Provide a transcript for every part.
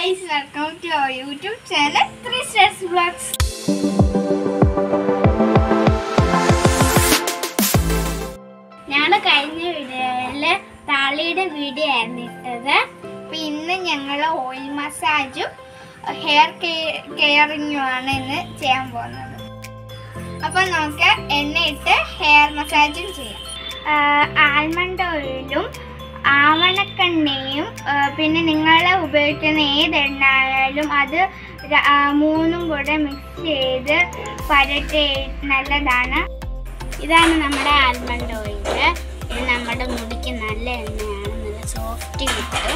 Guys welcome to our YouTube channel three stars blogs ഞങ്ങൾ കഴിഞ്ഞ വീഡിയോയില് താളിയുടെ വീഡിയോ ആയിരുന്നു ഇട്ടത് അപ്പൊ ഇന്ന് ഞങ്ങൾ ഓയിൽ മസാജും ഹെയർ കെയറിങ്ങും ആണ് ഇന്ന് ചെയ്യാൻ പോകുന്നത് അപ്പൊ നമുക്ക് എണ്ണയിട്ട് ഹെയർ മസാജും ചെയ്യാം ആൽമണ്ട് ഓയിലും ആവണക്കെണ്ണയും ആ, പിന്നെ നിങ്ങൾ ഉപയോഗിക്കുന്ന ഏത് എണ്ണ ആയാലും അത് ര- ആ, മൂന്നും കൂടെ മിക്സ് ചെയ്ത് പരട്ടി നല്ലതാണ് ഇതാണ് നമ്മുടെ ആൽമണ്ട് ഓയിൽ ഇത് നമ്മുടെ മുടിക്ക് നല്ല എണ്ണയാണ് നല്ല സോഫ്റ്റ് കിട്ടും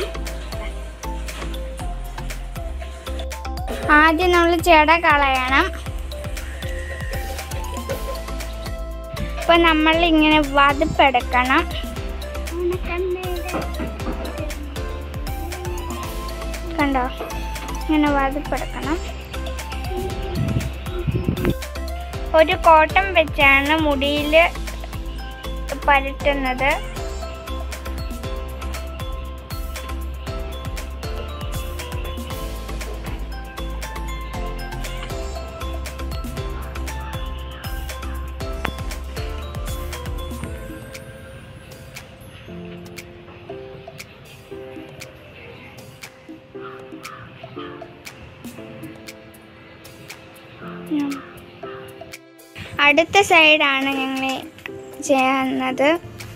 ആദ്യം നമ്മൾ ചെട കളയണം ഇപ്പൊ നമ്മൾ ഇങ്ങനെ വതുപ്പെടുക്കണം കണ്ടോ ഇങ്ങനെ വതുപ്പെടുക്കണം ഒരു കോട്ടൺ വെച്ചാണ് മുടിയിൽ പരട്ടുന്നത് ഉം. അടുത്ത സൈഡാണ് ഞങ്ങൾ ചെയ്യുന്നത്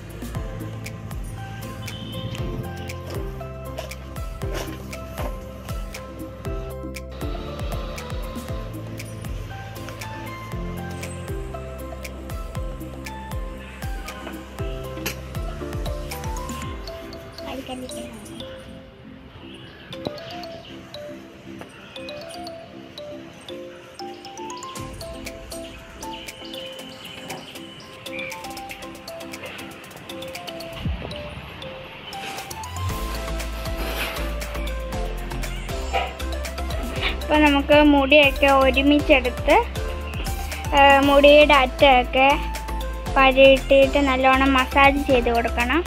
അപ്പോൾ നമുക്ക് മുടിയൊക്കെ ഒരുമിച്ചെടുത്ത് ആ, മുടിയുടെ അറ്റമൊക്കെ പരട്ടിയിട്ട് നല്ലോണം മസാജ് ചെയ്ത് കൊടുക്കണം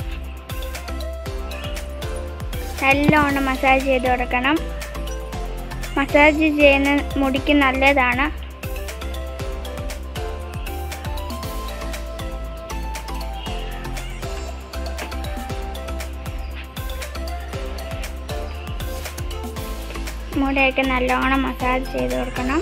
നല്ലോണം മസാജ് ചെയ്ത് കൊടുക്കണം മസാജ് ചെയ്യുന്ന മുടിക്ക് നല്ലതാണ് മുടിയൊക്കെ നല്ലോണം മസാജ് ചെയ്ത് കൊടുക്കണം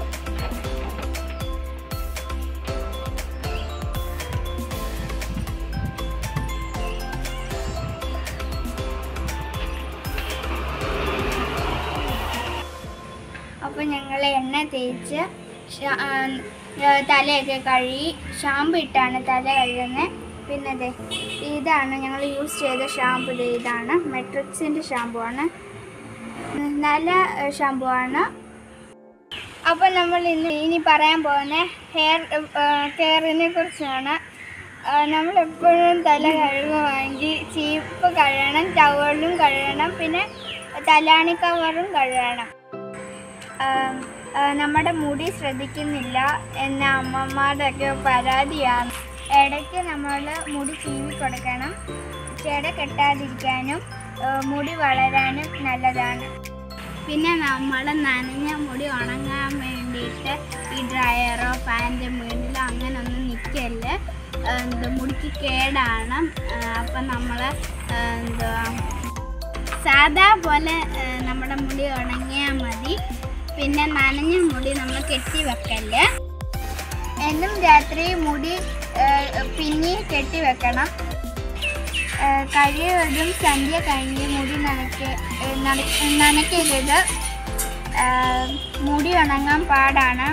അപ്പോൾ ഞങ്ങൾ എണ്ണ തേച്ച് ഷ- ആ, ആ, തലയൊക്കെ കഴുകി ഷാമ്പു ഇട്ടാണ് തല കഴുകുന്നത് പിന്നെ ദേ ഇതാണ് ഞങ്ങൾ യൂസ് ചെയ്ത ഷാമ്പു ദേ ഇതാണ് മെട്രിക്സിൻ്റെ ഷാമ്പു ആണ് നല്ല ഷാമ്പു ആണ് അപ്പോൾ നമ്മൾ ഇന്ന് ഇനി പറയാൻ പോകുന്ന ഹെയർ കെയറിനെ കുറിച്ചാണ് നമ്മൾ എപ്പോഴും തല കഴുകുവാണെങ്കിൽ ചീപ്പ് കഴുകണം ടവലും കഴുകണം പിന്നെ തലാണി കവറും കഴുകണം ആം, ആ, നമ്മുടെ മുടി ശ്രദ്ധിക്കുന്നില്ല എന്ന അമ്മമാരുടെ ഒക്കെ പരാതിയാണ് ഇടയ്ക്ക് നമ്മൾ മുടി ചീവി കൊടുക്കണം ചെട കെട്ടാതിരിക്കാനും ആ, മുടി വളരാനും നല്ലതാണ് പിന്നെ നമ്മൾ നനഞ്ഞ മുടി ഉണങ്ങാൻ വേണ്ടിയിട്ട് ഈ ഡ്രയറോ ഫാൻ്റെ മുകളിലോ അങ്ങനെ ഒന്നും നിൽക്കല്ല എന്താ മുടിക്ക് കേടാണ് ആ, അപ്പം നമ്മൾ എന്താ സാധാ പോലെ ആ, നമ്മുടെ മുടി ഉണങ്ങിയാൽ മതി പിന്നെ നനഞ്ഞ മുടി നമ്മൾ കെട്ടി വെക്കല് എന്നും രാത്രി മുടി ആ, പിന്നി കെട്ടി വെക്കണം ആ, കഴിവതും സന്ധ്യ കഴിഞ്ഞ് മുടി നനയ്ക്ക ഏ, നന- നനയ്ക്കരുത് ആ, മുടി ഉണങ്ങാൻ പാടാണ്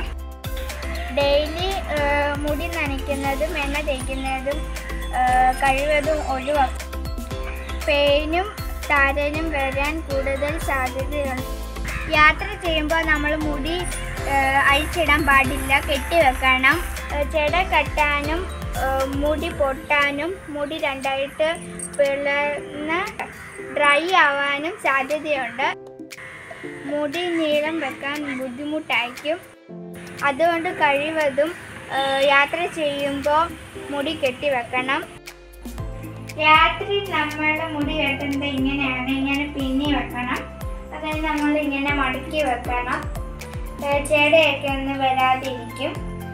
ഡെയിലി മുടി നനയ്ക്കുന്നതും എണ്ണ തേക്കുന്നതും ആ, കഴിവതും ഒഴിവാക്കും പെയിനും താരനും വരാൻ കൂടുതൽ സാധ്യതയുണ്ട് യാത്ര ചെയ്യുമ്പോൾ നമ്മൾ മുടി ആ, അഴിച്ചിടാൻ പാടില്ല കെട്ടി വെക്കണം ആ, ജട കെട്ടാനും ആ, മുടി പൊട്ടാനും മുടി രണ്ടായിട്ട് പിളർന്ന് ഡ്രൈ ആവാനും സാധ്യതയുണ്ട് മുടി നീളം വെക്കാൻ ബുദ്ധിമുട്ടായിരിക്കും അതുകൊണ്ട് കഴിവതും ആ, യാത്ര ചെയ്യുമ്പോൾ മുടി കെട്ടി വെക്കണം രാത്രി നമ്മുടെ മുടി കെട്ടുന്നത് ഇങ്ങനെയാണ് ഇങ്ങനെ പിന്നി വെക്കണം അത് അത് നമ്മൾ ഇങ്ങനെ മടക്കി വെക്കണം ഏ, ചെടയൊക്കെ ഒന്ന് വരാതിരിക്കും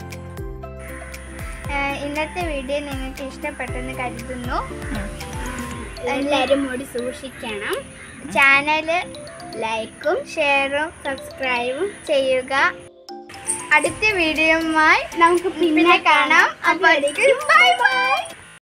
ഏ, ഇന്നത്തെ വീഡിയോ നിങ്ങൾക്ക് ഇഷ്ടപ്പെട്ടെന്ന് കരുതുന്നു എല്ലാവരും കൂടി സൂക്ഷിക്കണം ചാനൽ ലൈക്കും ഷെയറും സബ്സ്ക്രൈബും ചെയ്യുക അടുത്ത വീഡിയോയുമായി നമുക്ക് പിന്നെ കാണാം അപ്പോൾ ബൈ ബൈ